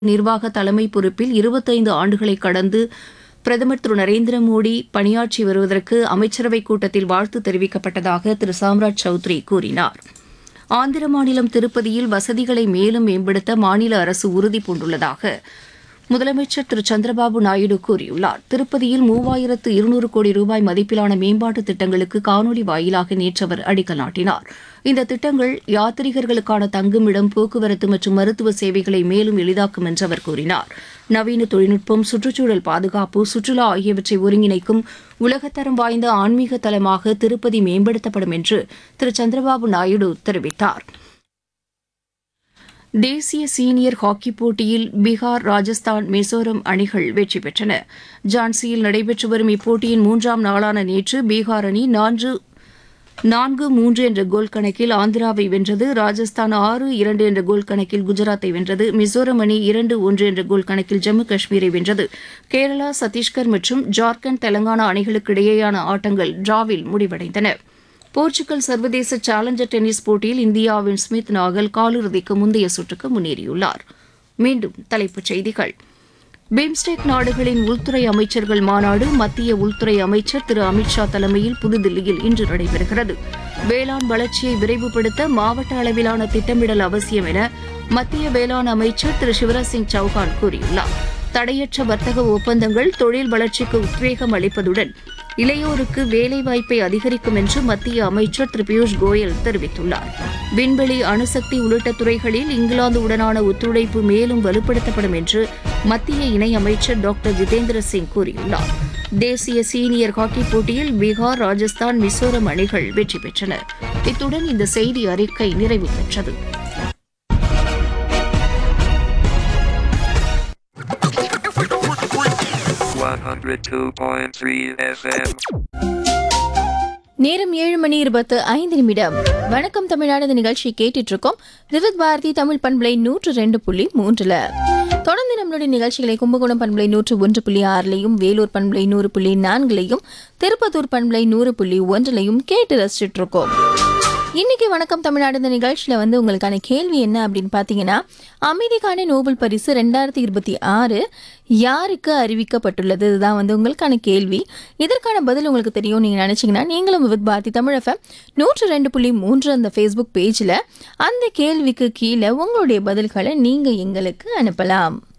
நிர்வாக தலைமை பொறுப்பில் இருபத்தைந்து ஆண்டுகளை கடந்து பிரதமர் திரு நரேந்திர மோடி பணியாற்றி வருவதற்கு அமைச்சரவைக் கூட்டத்தில் வாழ்த்து தெரிவிக்கப்பட்டதாக திரு சாம்ராஜ் சௌத்ரி கூறினார் ஆந்திர மாநிலம் திருப்பதியில் வசதிகளை மேலும் மேம்படுத்த மாநில அரசு உறுதி பூண்டுள்ளதாக முதலமைச்சர் திரு சந்திரபாபு நாயுடு கூறியுள்ளார் திருப்பதியில் மூவாயிரத்து இருநூறு கோடி ரூபாய் மதிப்பிலான மேம்பாட்டு திட்டங்களுக்கு காணொலி வாயிலாக நேற்று அவர் அடிக்கல் நாட்டினார் இந்த திட்டங்கள் யாத்ரீகர்களுக்கான தங்குமிடம் போக்குவரத்து மற்றும் மருத்துவ சேவைகளை மேலும் எளிதாக்கும் என்று அவர் கூறினார் நவீன தொழில்நுட்பம் சுற்றுச்சூழல் பாதுகாப்பு சுற்றுலா ஆகியவற்றை ஒருங்கிணைக்கும் உலகத்தரம் வாய்ந்த ஆன்மீக தலமாக திருப்பதி மேம்படுத்தப்படும் என்று திரு சந்திரபாபு நாயுடு தெரிவித்தார் தேசிய சீனியர் ஹாக்கி போட்டியில் பீகார் ராஜஸ்தான் மிசோரம் அணிகள் வெற்றி பெற்றன ஜான்சியில் நடைபெற்று வரும் இப்போட்டியின் மூன்றாம் நாளான நேற்று பீகார் அணி நான்கு நான்கு மூன்று என்ற கோல் கணக்கில் ஆந்திராவை வென்றது ராஜஸ்தான் ஆறு இரண்டு என்ற கோல் கணக்கில் குஜராத்தை வென்றது மிசோரம் அணி இரண்டு ஒன்று என்ற கோல் கணக்கில் ஜம்மு காஷ்மீரை வென்றது கேரளா சத்தீஸ்கர் மற்றும் ஜார்க்கண்ட் தெலங்கானா அணிகளுக்கு இடையேயான ஆட்டங்கள் டிராவில் முடிவடைந்தன போர்ச்சுகல் சர்வதேச சேலஞ்சர் டென்னிஸ் போட்டியில் இந்தியாவின் ஸ்மித் நாகல் காலிறுதிக்கு முந்தைய சுற்றுக்கு முன்னேறியுள்ளார் மீண்டும் தலைப்புச் செய்திகள் பிம்ஸ்டெக் நாடுகளின் உள்துறை அமைச்சர்கள் மாநாடு மத்திய உள்துறை அமைச்சர் திரு அமித்ஷா தலைமையில் புதுதில்லியில் இன்று நடைபெறுகிறது வேளாண் வளர்ச்சியை விரைவுபடுத்த மாவட்ட அளவிலான திட்டமிடல் அவசியம் என மத்திய வேளாண் அமைச்சர் திரு சிவராஜ் சிங் சௌஹான் கூறியுள்ளார் தடையற்ற வர்த்தக ஒப்பந்தங்கள் தொழில் வளர்ச்சிக்கு உத்வேகம் அளிப்பதுடன் இளையோருக்கு வேலைவாய்ப்பை அதிகரிக்கும் என்று மத்திய அமைச்சர் திரு பியூஷ் கோயல் தெரிவித்துள்ளார் விண்வெளி அணுசக்தி உள்ளிட்ட துறைகளில் இங்கிலாந்துடனான ஒத்துழைப்பு மேலும் வலுப்படுத்தப்படும் என்று மத்திய இணையமைச்சர் டாக்டர் ஜிதேந்திர சிங் கூறியுள்ளார் தேசிய சீனியர் ஹாக்கி போட்டியில் பீகார் ராஜஸ்தான் மிசோரம் அணிகள் வெற்றி பெற்றன இத்துடன் இந்த செய்தி அறிக்கை நிறைவு பெற்றது One hundred two point three FM. நேரம் ஏழு மணி இருபத்து ஐந்து நிமிடம் வணக்கம் தமிழ்நாடு இந்த நிகழ்ச்சி கேட்டுட்டு இருக்கோம் விவித் பாரதி தமிழ் பண்பலை நூற்று ரெண்டு புள்ளி மூன்றுல தொடர்ந்து நம்மளுடைய நிகழ்ச்சிகளை கும்பகோணம் பண்பலை நூற்று ஒன்று புள்ளி ஆறுலையும் வேலூர் பண்பலை நூறு புள்ளி நான்குலையும் திருப்பத்தூர் பண்பலை நூறு புள்ளி ஒன்றுலையும் கேட்டு ரசிச்சுட்டு இருக்கோம் இன்னைக்கு வணக்கம் தமிழ்நாடு இந்த நிகழ்ச்சியில வந்து உங்களுக்கான கேள்வி என்ன அப்படின்னு பாத்தீங்கன்னா அமைதிக்கான நோபல் பரிசு ரெண்டாயிரத்தி இருபத்தி ஆறு யாருக்கு அறிவிக்கப்பட்டுள்ளது இதுதான் வந்து உங்களுக்கான கேள்வி இதற்கான பதில் உங்களுக்கு தெரியும் நீங்க நினைச்சீங்கன்னா நீங்களும் வித் பாரதி தமிழ் எஃப்எம் நூற்று ரெண்டு புள்ளி மூன்று அந்த ஃபேஸ்புக் பேஜ்ல அந்த கேள்விக்கு கீழே உங்களுடைய பதில்களை நீங்க எங்களுக்கு அனுப்பலாம்